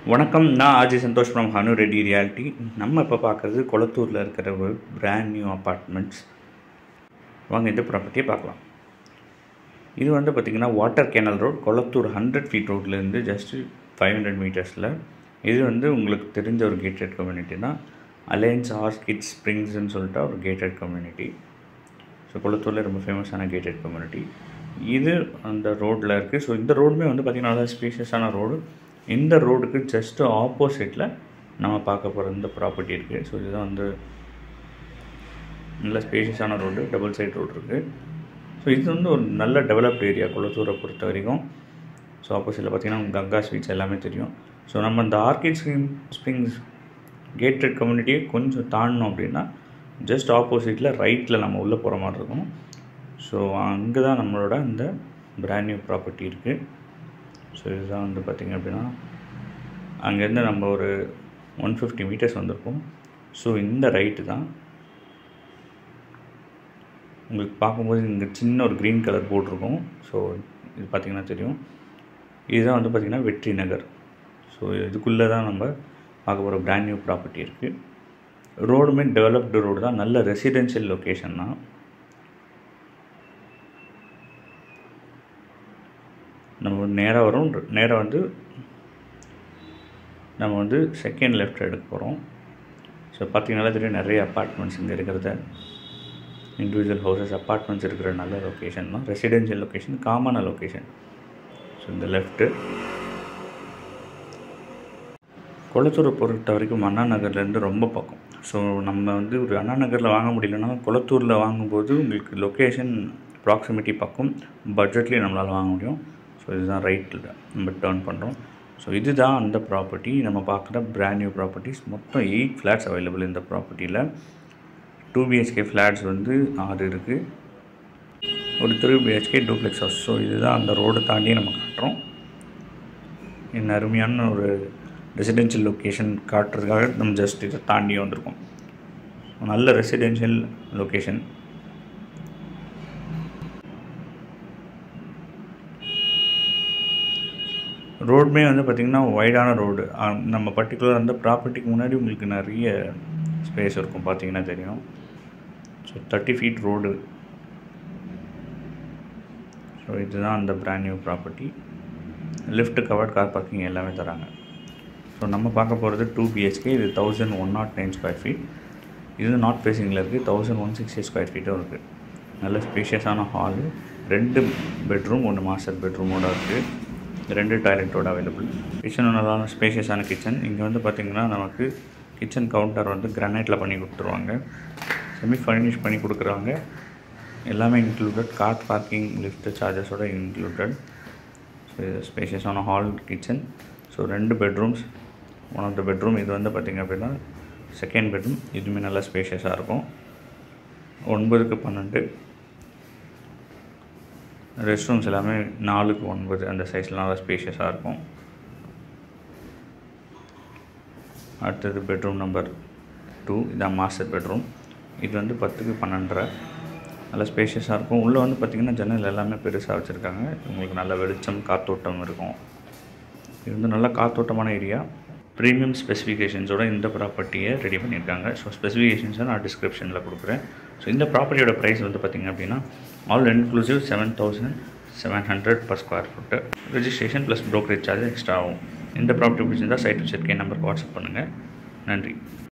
வணக்கம் நான் Aji Santhosh from Hanu Reddy Realty நம்ம இப்போ பார்க்குறது கொளத்தூரில் இருக்கிற ஒரு பிராண்ட் நியூ அப்பார்ட்மெண்ட்ஸ் வாங்க இந்த ப்ராப்பர்ட்டியை பார்க்கலாம் இது வந்து பார்த்திங்கன்னா water canal road Kolathur hundred feet ரோட்லேருந்து ஜஸ்ட்டு ஃபைவ் ஹண்ட்ரட் மீட்டர்ஸில் இது வந்து உங்களுக்கு தெரிஞ்ச ஒரு கேட்டட் கம்யூனிட்டி தான் அலையன்ஸ் ஆர்கிட் ஸ்ப்ரிங்ஸ்னு சொல்லிட்டு ஒரு கேட்டட் கம்யூனிட்டி ஸோ கொளத்தூரில் ரொம்ப ஃபேமஸான கேட்டட் கம்யூனிட்டி இது அந்த ரோட்டில் இருக்குது ஸோ இந்த ரோடுமே வந்து பார்த்திங்கன்னா நல்லா ஸ்பேஷியஸான ரோடு இந்த ரோடுக்கு ஜஸ்ட்டு ஆப்போசிட்டில் நம்ம பார்க்க போகிற இந்த ப்ராப்பர்ட்டி இருக்குது ஸோ இதுதான் வந்து நல்ல ஸ்பேஷியஸான ரோடு டபுள் சைட் ரோடு இருக்குது ஸோ இது வந்து ஒரு நல்ல டெவலப்டு ஏரியா கொளத்தூரை பொறுத்த வரைக்கும் ஸோ ஆப்போசிட்டில் பார்த்திங்கன்னா கங்கா ஸ்வீட்ஸ் எல்லாமே தெரியும் ஸோ நம்ம இந்த ஆர்கிட் ஸ்கிரீம் ஸ்ப்ரிங்ஸ் கேட்டட் கம்யூனிட்டியை கொஞ்சம் தாண்டினோம் அப்படின்னா ஜஸ்ட் ஆப்போசிட்டில் ரைட்டில் நம்ம உள்ளே போகிற மாதிரி இருக்கும் ஸோ அங்கே தான் நம்மளோட இந்த பிராண்ட் நியூ ப்ராப்பர்ட்டி இருக்குது ஸோ இதுதான் வந்து பார்த்திங்க அப்படின்னா அங்கேருந்து நம்ம ஒரு ஒன் ஃபிஃப்டி மீட்டர்ஸ் வந்திருக்கோம் ஸோ இந்த ரைட்டு தான் உங்களுக்கு பார்க்கும்போது இங்கே சின்ன ஒரு க்ரீன் கலர் போட்டிருக்கும் ஸோ இது பார்த்திங்கன்னா தெரியும் இதுதான் வந்து பார்த்திங்கன்னா வெற்றி நகர் ஸோ இதுக்குள்ளே தான் நம்ம பார்க்க போகிற பிராண்ட் நியூ ப்ராப்பர்ட்டி இருக்குது ரோடுமே டெவலப்டு ரோடு தான் நல்ல ரெசிடென்ஷியல் லொக்கேஷன் தான் நம்ம நேராக வரும் நேராக வந்து நம்ம வந்து செகண்ட் லெஃப்ட் எடுக்க போகிறோம் ஸோ பார்த்தீங்கன்னா தெரியும் நிறைய அப்பார்ட்மெண்ட்ஸ் இங்கே இருக்கிறத இண்டிவிஜுவல் ஹவுசஸ் அப்பார்ட்மெண்ட்ஸ் இருக்கிற நல்ல லொக்கேஷன் தான் ரெசிடென்ஷியல் லொக்கேஷன் காமனான லொக்கேஷன் ஸோ இந்த லெஃப்ட்டு குளத்தூரை பொறுத்த வரைக்கும் அண்ணா நகர்லேருந்து ரொம்ப பக்கம் ஸோ நம்ம வந்து ஒரு அண்ணா நகரில் வாங்க முடியலன்னா குளத்தூரில் வாங்கும்போது உங்களுக்கு லொக்கேஷன் ப்ராக்சிமிட்டி பக்கம் பட்ஜெட்லேயும் நம்மளால் வாங்க முடியும் ஸோ இதுதான் ரைட்டில் நம்ம டேர்ன் பண்ணுறோம் ஸோ இதுதான் அந்த ப்ராப்பர்ட்டி நம்ம பார்க்குற பிராண்ட் நியூ ப்ராப்பர்ட்டிஸ் மொத்தம் எயிட் ஃப்ளாட்ஸ் அவைலபிள் இந்த ப்ராப்பர்ட்டியில் டூ பிஹெச்கே ஃப்ளாட்ஸ் வந்து ஆறு இருக்குது ஒரு three BHK duplex house so இதுதான் அந்த ரோடு தாண்டி நம்ம காட்டுறோம் என்ன அருமையான ஒரு ரெசிடென்ஷியல் லொக்கேஷன் காட்டுறதுக்காக நம்ம ஜஸ்ட் இதை தாண்டி வந்திருக்கோம் நல்ல ரெசிடென்ஷியல் லொக்கேஷன் ரோடுமே வந்து பார்த்திங்கன்னா வைடான ரோடு நம்ம பர்டிகுலர் அந்த ப்ராப்பர்ட்டிக்கு முன்னாடி உங்களுக்கு நிறைய ஸ்பேஸ் இருக்கும் பார்த்தீங்கன்னா தெரியும் so thirty feet road so இதுதான் அந்த brand new property lift covered car parking எல்லாமே தராங்க ஸோ நம்ம பார்க்க போகிறது டூ பிஹெச்கே இது thousand one nought nine square feet இது நார்த் ஃபேஸிங்கில் இருக்குது தௌசண்ட் ஒன் சிக்ஸ்டி ஸ்கொயர் ஃபீட்டும் இருக்குது நல்ல ஸ்பேஷியஸான ஹாலு ரெண்டு பெட்ரூம் ஒன்று மாஸ்டர் பெட்ரூமோட இருக்குது ரெண்டு டாய்லெட்டோட அவைலபிள் கிச்சன் நல்லா ஸ்பேஷியஸான கிச்சன் இங்கே வந்து பார்த்திங்கன்னா நமக்கு கிச்சன் கவுண்டர் வந்து கிரானைட்டில் பண்ணி கொடுத்துருவாங்க செமி ஃபர்னிஷ் பண்ணி கொடுக்குறாங்க எல்லாமே இன்க்ளூடட் கார் பார்க்கிங் லிஃப்ட் சார்ஜஸோட இன்க்ளூடட் ஸோ இது ஸ்பேஷியஸான ஹால் கிச்சன் ஸோ ரெண்டு bedrooms one of the bedroom இது வந்து பார்த்திங்க அப்படின்னா செகண்ட் பெட்ரூம் இதுவுமே நல்லா ஸ்பேஷியஸாக இருக்கும் ஒன்பதுக்கு பன்னெண்டு ரெஸ்ட் ரூம்ஸ் எல்லாமே நாலுக்கு ஒன்பது அந்த சைஸில் நல்லா ஸ்பேஷியஸாக இருக்கும் அடுத்தது பெட்ரூம் நம்பர் டூ இதான் மாஸ்டர் பெட்ரூம் இது வந்து பத்துக்கு பன்னெண்டரை நல்லா ஸ்பேஷியஸாக இருக்கும் உள்ளே வந்து பார்த்திங்கன்னா ஜன்னல் எல்லாமே பெருசாக வச்சுருக்காங்க உங்களுக்கு நல்ல வெளிச்சம் காத்தோட்டம் இருக்கும் இது வந்து நல்ல காத்தோட்டமான ஏரியா ப்ரீமியம் ஸ்பெசிஃபிகேஷன்ஸோட இந்த ப்ராப்பர்ட்டியை ரெடி பண்ணியிருக்காங்க ஸோ ஸ்பெசிஃபிகேஷன்ஸை நான் டிஸ்கிரிப்ஷனில் கொடுக்குறேன் ஸோ இந்த ப்ராப்பர்ட்டியோட ப்ரைஸ் வந்து பார்த்திங்க அப்படின்னா all inclusive seven thousand seven hundred per square foot registration plus brokerage charge extra ஆகும் இந்த ப்ராப்பர்ட்டி பிடிச்சிருந்தால் சைட் விசிட்கே நம்பருக்கு வாட்ஸ்அப் பண்ணுங்கள் நன்றி